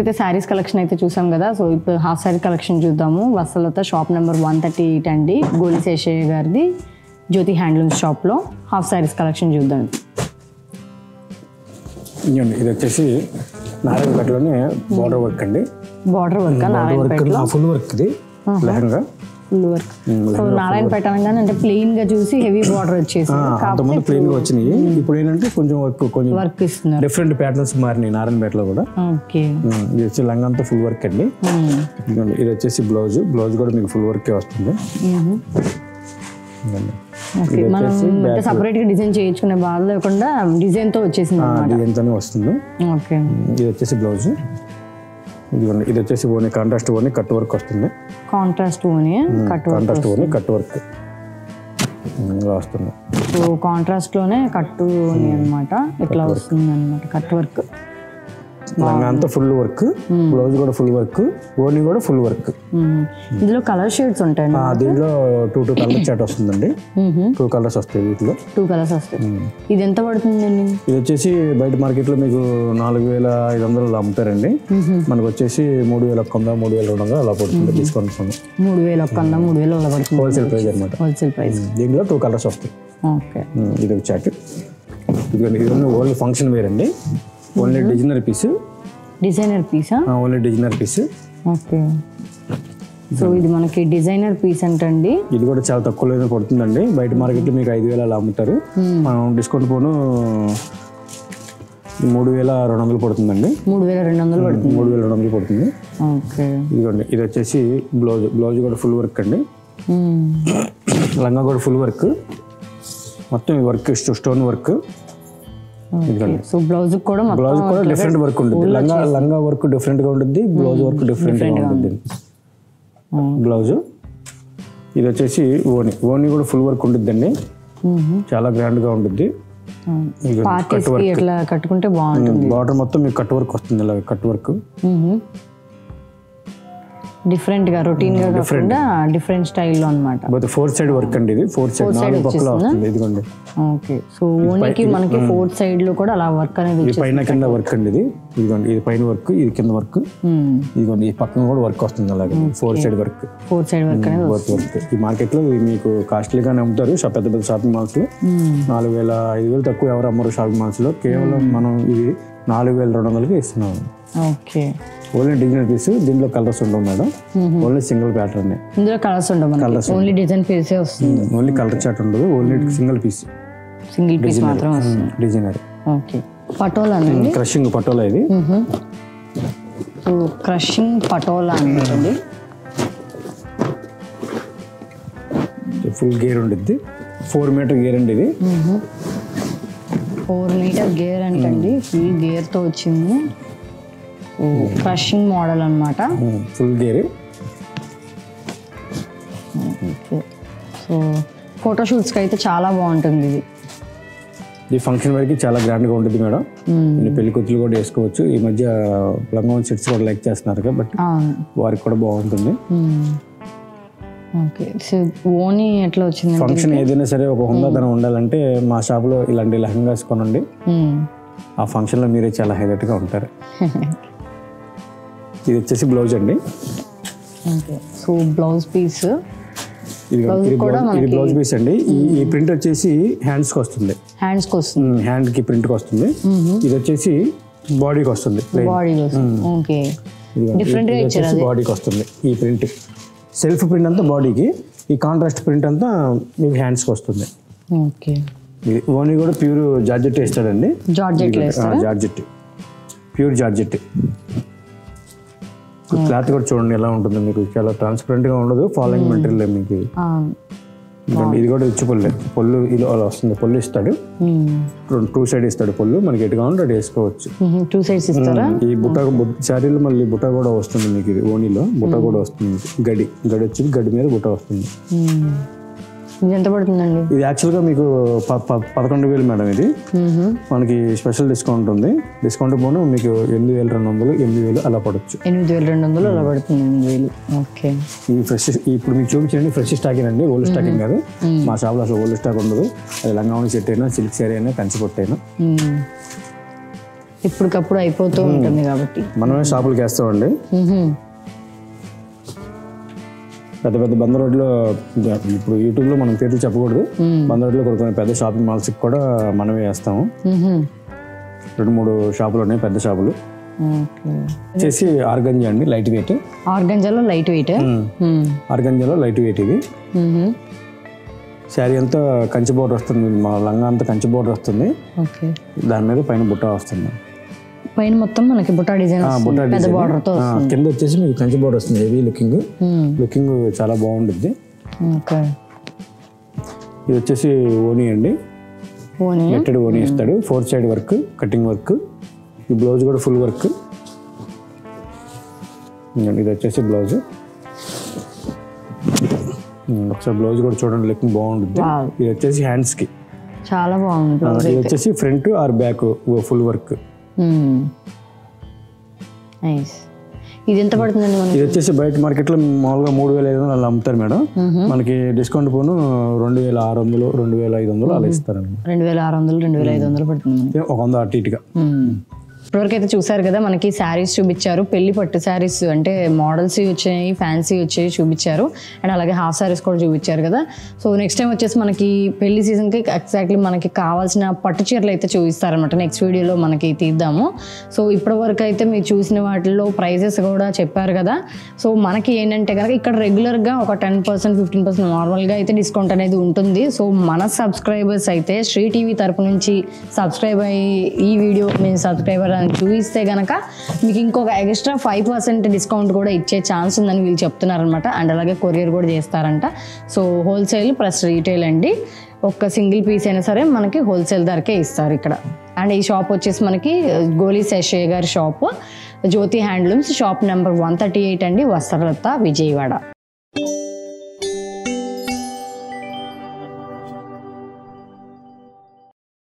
అయితే శారీస్ కలెక్షన్ అయితే చూసాం కదా సో ఇప్పుడు హాఫ్ శారీ కలెక్షన్ చూద్దాము వసలత shop number one thirty eight అండి గోలి శేషయ్య గారిది జ్యోతి హ్యాండ్లూమ్స్ షాప్లో హాఫ్ శారీస్ కలెక్షన్ చూద్దాం ఇదిగోండి, ఇది వచ్చేసి నారాయణపేటలోనే బార్డర్ వర్క్ అండి బార్డర్ వర్క్ బార్డర్ వర్క్ నారాయణపేటలో ఫుల్ వర్క్ ఇది lehenga full work so Narayanpet అనగానే అంటే ప్లెయిన్ గా చూసి హెవీ బార్డర్ వచ్చేసి అంతకుముందు ప్లెయిన్ గా వచ్చినాయి ఇప్పుడు ఏంటంటే కొంచెం వర్క్ కొంచెం వర్క్ ఇస్తున్నారు డిఫరెంట్ ప్యాటర్న్స్ మారినాయి నారాయణపేటలో కూడా ఓకే ఉమ్, ఇది వచ్చి లంగా అంతా ఫుల్ వర్క్ అండి ఇదిగోండి, ఇది వచ్చేసి బ్లౌజ్ బ్లౌజ్ కూడా మీకు ఫుల్ వర్కే వస్తుంది ఇదిగోండి. ఓకే మనం అంటే సపరేట్ గా డిజైన్ చేయించుకునే బాధ లేకుండా డిజైన్ తో వచ్చేసింది ఆ, డిజైన్తోనే వస్తుంది ఓకే ఇది వచ్చేసి బ్లౌజ్ ఇదిగోండి ఇది వచ్చేసి only contrast only cut work వస్తుంది కాంట్రాస్ట్ ఓని cut work contrast only cut work ఇలా వస్తుంది సో కాంట్రాస్ట్ లోనే కట్టు ఓని అనమాట ఇట్లా వస్తుంది అనమాట కట్ వర్క్ లంగా అంతా ఫుల్ వర్క్ బ్లౌజ్ కూడా ఫుల్ వర్క్ ఓన్లీ కూడా ఫుల్ వర్క్ ఇందులో కలర్ షేడ్స్ ఉంటాయండి దీనిలో టూ టూ కలర్ చాట్ వస్తుందండి టూ కలర్స్ వస్తాయి వీటిలో టూ కలర్స్ వస్తాయి ఇది ఎంత పడుతుందండి ఇది వచ్చేసి బయట మార్కెట్లో మీకు నాలుగు వేల ఐదు వందలు అమ్ముతారండి మనకు వచ్చేసి మూడు వేల ఒక్క వంద మూడు వేల రెండు వందలు అలా పడుతుంది డిస్కౌంట్ ఫోన్ మూడు వేలు ఒక్క వంద మూడు వేలు అలా పడుతుంది హోల్సేల్ ప్రైస్ అనమాట హోల్సేల్ ప్రైస్ దీనిలో టూ కలర్స్ వస్తాయి ఓకే ఉమ్, ఇది ఒక చాట్ ఇదిగోండి ఇది ఓన్లీ ఫంక్షన్ వేర్ అండి ఓన్లీ డిజైనర్ పీస్ డిజైనర్ పీసా only designer piece okay so ఇది మనకి డిజైనర్ పీస్ అంటండి ఇది కూడా చాలా తక్కువలో పడుతుందండి బయట మార్కెట్లో మీకు ఐదు వేలు అలా అమ్ముతారు మనం డిస్కౌంట్ పోను మూడు వేల రెండు వందలు పడుతుందండి మూడు వేల రెండు వందలు పడుతుంది మూడు వేల రెండు వందలు పడుతుంది ఓకే ఇదిగోండి ఇది వచ్చేసి బ్లౌజ్ బ్లౌజ్ కూడా ఫుల్ వర్క్ అండి మ్మ్. లంగా కూడా ఫుల్ వర్క్ మొత్తం ఈ వర్క్ స్టోన్ వర్క్ ఇదిగోండి సో బ్లౌజ్ కూడా మొత్తం బ్లౌజ్ కూడా డిఫరెంట్ వర్క్ ఉంటుంది లంగా లంగా వర్క్ డిఫరెంట్ గా ఉంటుంది బ్లౌజ్ వర్క్ డిఫరెంట్ గా ఉంటుంది బ్లౌజ్ ఇది వచ్చేసి ఓని ఓని కూడా ఫుల్ వర్క్ ఉంటుందండి మ్మ్. చాలా గ్రాండ్ గా ఉంటుంది ఇదిగోండి, పార్టీస్ కి ఇట్లా కట్టుకుంటే బాగుంటుంది బార్డర్ మొత్తం మీకు కట్ వర్క్ వస్తుంది ఇలా కట్ వర్క్ డిఫరెంట్ గా రొటీన్ గా కాకుండా డిఫరెంట్ స్టైల్లో అన్నమాట బట్ ఫోర్ సైడ్ వర్క్ అండి ఇది ఫోర్ సైడ్ నాలుగు పక్కల వస్తుంది ఇదిగోండి ఓకే సో ఓనికి మనకి ఫోర్త్ సైడ్ లో కూడా అలా వర్క్ అనేది ఇది పైన కింద వర్క్ అండి ఇది ఇదిగోండి ఇది పైన వర్క్ ఇది కింద వర్క్ ఇదిగోండి ఈ పక్కన కూడా వర్క్ వస్తుంది అలాగే four side work fourth side work అనేది వర్క్ వర్క్ ఈ మార్కెట్ లో ఇవి మీకు కాస్ట్లీగానే అమ్ముతారు షా- పెద్ద పెద్ద షాపింగ్ మాల్స్ లో నాలుగు వేల ఐదు వేలు తక్కువ ఎవరు అమ్మరు షాపింగ్ మాల్స్ లో కేవలం మనం ఇది నాలుగు వేల రెండు వందలకి ఇస్తున్నాం ఓకే ఓన్లీ డిజైనర్ పీస్ దీంట్లో కలర్స్ ఉండవు మేడం ఓన్లీ సింగిల్ ప్యాటర్న్ ఇందులో కలర్స్ ఉండవు మనకి ఓన్లీ డిజైన్ పీసే వస్తుంది ఓన్లీ కలర్ చాట్ ఉండదు only single piece single piece మాత్రం వస్తుంది డిజైనర్ ఓకే పటోలా అండి క్రషింగ్ పటోలా ఇది సో క్రషింగ్ పటోలా అండి ఫుల్ గేర్ ఉండిద్ది ఫోర్ మీటర్ గేర్ అండి ఇది ఫోర్ మీటర్ గేర్ అంటండి ఫుల్ గేర్ తో వచ్చింది క్రషింగ్ మోడల్ అన్నమాట ఫుల్ గేర్ ఓకే సో ఫోటోషూట్స్కి అయితే చాలా బాగుంటుంది ఇది ఈ ఫంక్షన్ వరకు చాలా గ్రాండ్ గా ఉంటుంది మేడం ఇది పెళ్లి కూతురు కూడా వేసుకోవచ్చు ఈ మధ్య లంగా సెట్స్ కూడా లైక్ చేస్తున్నారు కాబట్టి అవును వారికి కూడా బాగుంటుంది ఓకే సో ఓనీ ఎట్లా వచ్చిందండి ఫంక్షన్ ఏదైనా సరే ఒక హుందాతనం ఉండాలంటే మా షాప్లో ఇలాంటి లెహంగాస్ కొనండి మ్మ్. ఆ ఫంక్షన్లో మీరే చాలా హైలైట్గా ఉంటారు ఇది వచ్చేసి బ్లౌజ్ అండి ఓకే సో బ్లౌజ్ పీస్ ఇది ఇది బ్లౌజ్ ఇది బ్లౌజ్ పీస్ అండి ఈ ఈ ప్రింట్ వచ్చేసి హ్యాండ్స్కి వస్తుంది హ్యాండ్స్కి వస్తుంది హ్యాండ్కి ప్రింట్కి వస్తుంది ఇది వచ్చేసి బాడీకి వస్తుంది plain. బాడీ వస్తుంది ఓకే ఇదిగోండి. Different గా ఇది వచ్చేసి బాడీకి వస్తుంది ఈ ప్రింట్ సెల్ఫ్ ప్రింట్ అంతా బాడీకి ఈ కాంట్రాస్ట్ ప్రింట్ అంతా మీకు హ్యాండ్స్కి వస్తుంది ఓకే ఇది ఓన్లీ కూడా ప్యూర్ జార్జెట్ ఇస్తాడండి georgette georgette pure georgette cloth కూడా చూడండి ఎలా ఉంటుంది మీకు చాలా ట్రాన్స్పరెంట్ గా ఉండదు ఫాలోయింగ్ మెటీరియల్ మీకు ఇది. ఇదిగోండి, ఇది కూడా ఇచ్చి పొల్లు పొల్లు ఇలా అలా వస్తుంది పొల్లు ఇస్తాడు రెండు టూ సైడ్ ఇస్తాడు పొల్లు మనకి ఎటు కావాలంటే అటు వేసుకోవచ్చు టూ సైడ్స్ ఇస్తారా ఈ బుట్ట బుట్ట- శారీలో మళ్ళీ బుట్ట కూడా వస్తుంది మీకు ఇది ఓనీలో బుట్ట కూడా వస్తుంది గడి గడి వచ్చి గడి మీద బుట్ట వస్తుంది మ్మ్. ఇది ఎంత పడుతుందండి ఇది యాక్చువల్గా మీకు ప- ప- పదకొండు వేలు మేడం ఇది మ్మ్. మనకి స్పెషల్ డిస్కౌంట్ ఉంది డిస్కౌంట్ పోను మీకు ఎనిమిది వేలు రెండు వందలు ఎనిమిది వేలు అలా పడవచ్చు ఎనిమిది వేల రెండు వందలు అలా పడుతుంది ఎనిమిది వేలు ఓకే ఈ ఫ్రెష్ ఇప్పుడు మీకు చూపించండి ఫ్రెష్ స్టాకింగ్ అండి ఓల్డ్ స్టాకింగ్ కాదు మా షాప్లో అసలు ఓల్డ్ స్టాక్ ఉండదు అది లంగావని సెట్ అయినా సిల్క్ శారీ అయినా కంచి పొట్టు అయినా మ్మ్. ఇప్పటికప్పుడు అయిపోతూ ఉంటుంది కాబట్టి మనమే షాపులకి వేస్తామండి మ్హూ. పెద్ద పెద్ద బంద రోడ్లో ఇప్పుడు యూట్యూబ్లో మనం పేర్లు చెప్పకూడదు బంద రోడ్లో కొన్ని కొన్ని పెద్ద షాపింగ్ మాల్స్కి కూడా మనమే వేస్తాము మ్హూ. రెండు మూడు షాపులు ఉన్నాయి పెద్ద షాపులు ఓకే వచ్చేసి ఆర్గంజా అండి లైట్ వెయిట్ ఆర్గంజాలో లైట్ వెయిట్ ఆర్గంజాలో లైట్ వెయిట్ ఇది శారీ అంతా కంచి బోర్డర్ వస్తుంది మా లంగా అంతా కంచి బోర్డర్ వస్తుంది ఓకే దాని మీద పైన బుట్ట వస్తుంది పైన మొత్తం మనకి బుట్టా డిజైన్ ఆ, వస్తుంది. బుట్ట పెద్ద design. బార్డర్ తో ఆ, కింద వచ్చేసి మీకు కంచి బోర్డర్ వస్తుంది హెవీ లుకింగ్ మ్మ్. లుకింగ్ చాలా బాగుంటుంది ఓకే ఇది వచ్చేసి ఓనీ అండి పోనీ నెట్టెడ్ ఓనీ ఇస్తాడు four side work cutting work ఈ బ్లౌజ్ కూడా ఫుల్ వర్క్ ఇది వచ్చేసి బ్లౌజ్ ఒకసారి బ్లౌజ్ కూడా చూడండి లుకింగ్ బాగుంటుంది Wow. ఇది వచ్చేసి హ్యాండ్స్ కి చాలా బాగుంది ఆ, ఇది వచ్చేసి front or back full work nice ఇది ఎంత పడుతుందండి మనకి ఇది వచ్చేసి బయట మార్కెట్ లో మామూలుగా మూడు వేల ఐదు వందలు అలా అమ్ముతారు మేడం మనకి డిస్కౌంట్ పోను రెండు వేల ఆరు వందలు రెండు వేల ఐదు వందలు అలా ఇస్తారండి రెండు వేల ఆరు వందలు రెండు వేల ఐదు వందలు పడుతుంది మనకి ఒక వంద అటు ఇటుగా మ్మ్. ఇప్పటివరకు అయితే చూసారు కదా మనకి శారీస్ చూపించారు పెళ్లి పట్టు శారీస్ అంటే మోడల్స్ వచ్చాయి ఫ్యాన్సీ వచ్చాయి చూపించారు అండ్ అలాగే హాఫ్ శారీస్ కూడా చూపించారు కదా సో నెక్స్ట్ టైం వచ్చేసి మనకి పెళ్లి సీజన్కి ఎగ్జాక్ట్లీ మనకి కావాల్సిన పట్టు చీరలు అయితే చూపిస్తారనమాట నెక్స్ట్ వీడియోలో మనకి తీద్దాము సో ఇప్పటి వరకు అయితే మీరు చూసిన వాటిల్లో ప్రైజెస్ కూడా చెప్పారు కదా సో మనకి ఏంటంటే కనుక ఇక్కడ రెగ్యులర్గా ఒక టెన్ పర్సెంట్ ఫిఫ్టీన్ పర్సెంట్ నార్మల్గా అయితే డిస్కౌంట్ అనేది ఉంటుంది సో మన సబ్స్క్రైబర్స్ అయితే శ్రీ టీవీ తరపు నుంచి సబ్స్క్రైబ్ అయ్యి ఈ వీడియో నేను సబ్స్క్రైబర్ అని చూపిస్తే గనక మీకు ఇంకొక ఎక్స్ట్రా ఫైవ్ పర్సెంట్ డిస్కౌంట్ కూడా ఇచ్చే ఛాన్స్ ఉందని వీళ్ళు చెప్తున్నారనమాట అండ్ అలాగే కొరియర్ కూడా చేస్తారంట సో హోల్సేల్ ప్లస్ రీటైల్ అండి ఒక్క సింగిల్ పీస్ అయినా సరే మనకి హోల్సేల్ ధరకే ఇస్తారు ఇక్కడ అండ్ ఈ షాప్ వచ్చేసి మనకి గోలీ శేషయ్య గారి shop Jyothi handlooms shop number one thirty eight అండి వస్త్రలత విజయవాడ